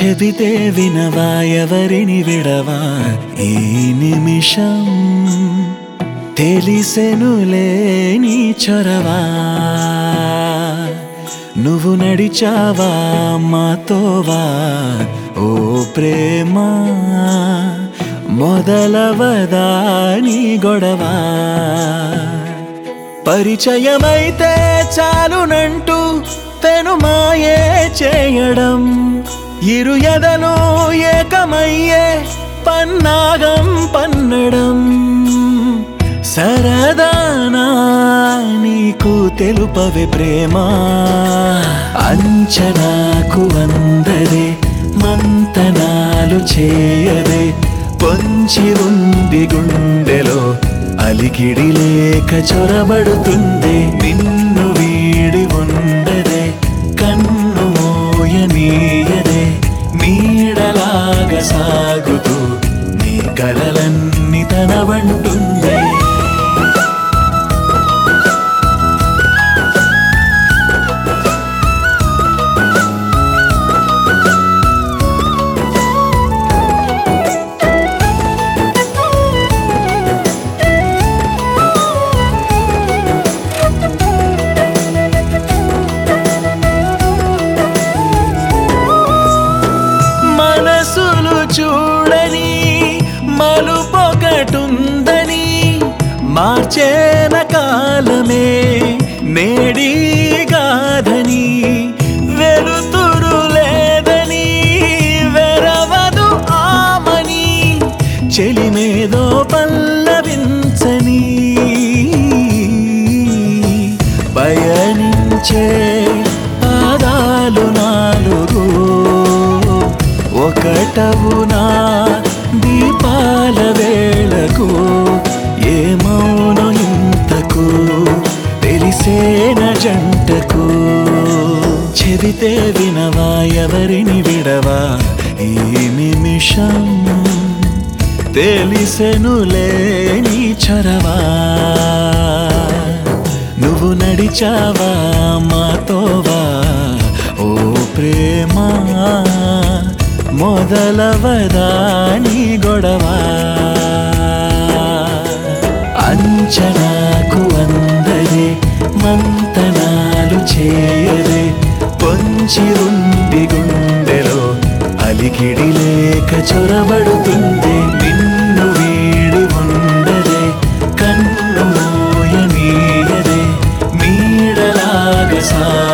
చెబితే వినవా ఎవరిని విడవా ఈ నిమిషం తెలిసెనులే నీ చొరవా నువ్వు నడిచావా మాతోవా ఓ ప్రేమ మొదలవదా నీ గొడవ పరిచయమైతే చాలునంటూ తెను మాయే చేయడం ఇరు ఎదలు ఏకమయ్యే పన్నాగం పన్నడం సరదానా నీకు తెలుపవే ప్రేమ అంచనాకు అందదే మంతనాలు చేయదే పొంచి ఉంది గుండెలో అలికిడి లేక చొరబడుతుంది నిన్ను వీడి ఉండదే కన్ను మోయనీయదే నీడలాగా సాగుతూ నీ కలలన్నీ తనవంటుంది మనసులు చూడని మలుపొకటుందని మార్చేన కాలమే నేడి గాధని వెలుతురు లేదని వెరవదు ఆమని చెలిమేదో పల్లవించని పయనించే పాదాలు నాలుగు ఒకటవునా దీపాల వేళకు ఏమౌను ఇంతకు తెలిసేన జంటకు చెబితే వినవా ఎవరిని విడవా ఈ నిమిషం తెలిసెనులే నీ చొరవా నువ్వు నడిచావా మాతోవా ఓ ప్రేమ మొదలవదా నీ గొడవ అంచనాకు అందదే మంతనాలు చేయదే పొంచి ఉంది గుండెలో అలికిడి లేక చొరబడుతుంది నిన్ను వీడి ఉండదే కన్ను మోయనీయదే నీడలాగా సా